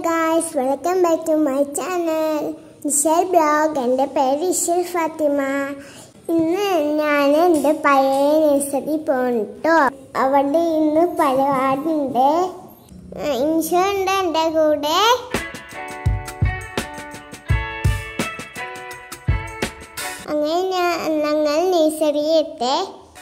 guys welcome back to my channel Nishal blog എൻ്റെ പേര് ഇഷൽ ഫാത്തിമ ഇന്ന് ഞാൻ എൻ്റെ പഴയ നഴ്സറി പോണിട്ടോ അവിടെ ഇന്ന് പരിപാടിയുണ്ട് ഇൻഷോ ഉണ്ട് എൻ്റെ കൂടെ അങ്ങനെ ഞാൻ ഞങ്ങൾ നഴ്സറി എത്തേ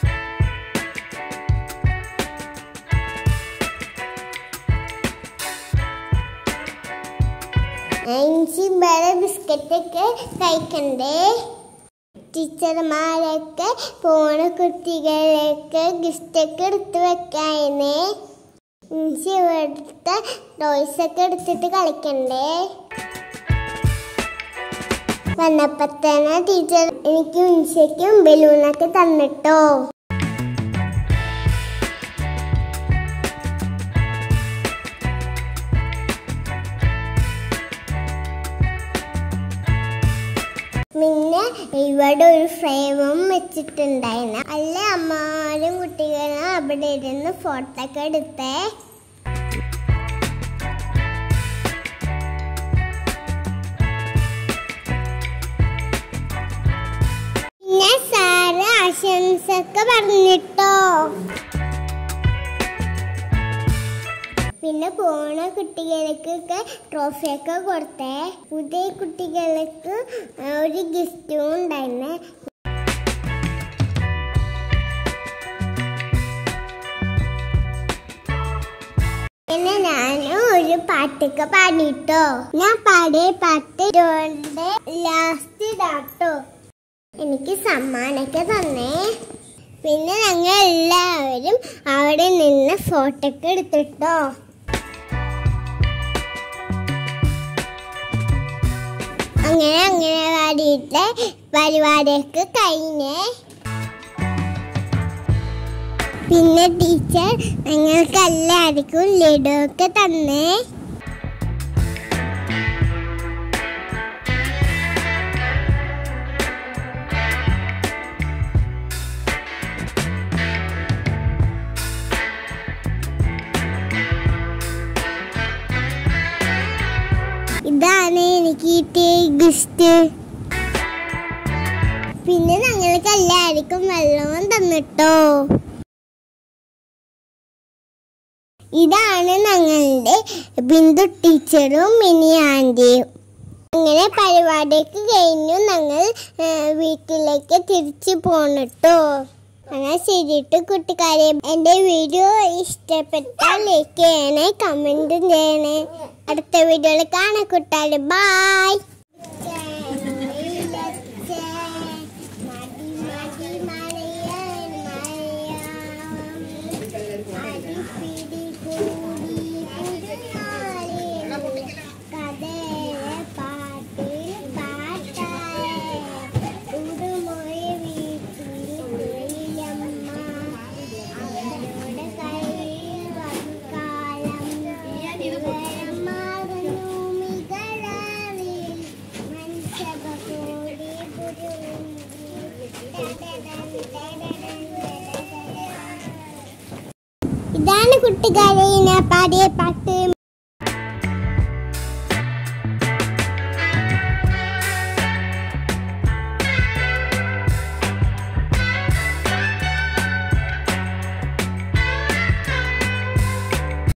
ഇഞ്ചി വേറെ ബിസ്ക്കറ്റൊക്കെ കഴിക്കണ്ടേ ടീച്ചർമാരൊക്കെ പോണ കുട്ടികളൊക്കെ ഗിഫ്റ്റൊക്കെ എടുത്ത് വെക്കായിരുന്നേ ഇഞ്ചി ഇവിടുത്തെ ടോയ്സൊക്കെ എടുത്തിട്ട് കളിക്കണ്ടേ വന്നപ്പോ തന്നെ ടീച്ചർ എനിക്ക് ഇഞ്ചിക്കും ബലൂണൊക്കെ തന്നിട്ടോ പിന്നെ ഇവിടെ ഒരു ഫ്രെയിമും വെച്ചിട്ടുണ്ടായിരുന്നു അല്ല അമ്മമാരും കുട്ടികളും അവിടെ ഇരുന്ന് ഫോട്ടോ ഒക്കെ എടുത്തേ പിന്നെ സാറ് ആശംസൊക്കെ പറഞ്ഞിട്ടോ പിന്നെ പോണ കുട്ടികൾക്കൊക്കെ ട്രോഫിയൊക്കെ കൊടുത്തേ പുതിയ കുട്ടികൾക്ക് ഒരു ഗിഫ്റ്റും ഉണ്ടായിരുന്നേ പിന്നെ ഞാൻ ഒരു പാട്ടൊക്കെ പാടിട്ടോ ഞാൻ പാടിയ പാട്ട് ലാസ്റ്റ് ഇതാട്ടോ എനിക്ക് സമ്മാനമൊക്കെ തന്നേ പിന്നെ ഞങ്ങൾ എല്ലാവരും അവിടെ നിന്ന് ഫോട്ടോ ഒക്കെ എടുത്തിട്ടോ അങ്ങനെ അങ്ങനെ പാടിയിട്ട് പരിപാടിയൊക്കെ കഴിഞ്ഞേ പിന്നെ ടീച്ചർ ഞങ്ങൾക്ക് എല്ലാവർക്കും ലഡു ഒക്കെ തന്നേ ഇതാണ് എനിക്ക് കിട്ടിയ ഗിഫ്റ്റ് പിന്നെ ഞങ്ങൾക്ക് എല്ലാവർക്കും വെള്ളവും തന്നിട്ടോ ഇതാണ് ഞങ്ങളുടെ ബിന്ദു ടീച്ചറും മിനി ആൻറ്റിയും അങ്ങനെ പരിപാടിയൊക്കെ കഴിഞ്ഞു ഞങ്ങൾ ആ, വീട്ടിലേക്ക് തിരിച്ചു പോന്നിട്ടോ അങ്ങനെ ശരിയിട്ട് കൂട്ടുകാരെ എൻ്റെ വീഡിയോ ഇഷ്ടപ്പെട്ടാൽ ലൈക്ക് ചെയ്യണേ കമൻറ്റ് ചെയ്യണേ അടുത്ത വീഡിയോയിൽ കാണാൻ കൂട്ടാല് ബായ് ഇതാണ് കുട്ടികളെ ഞാൻ പാടിയ പാട്ട്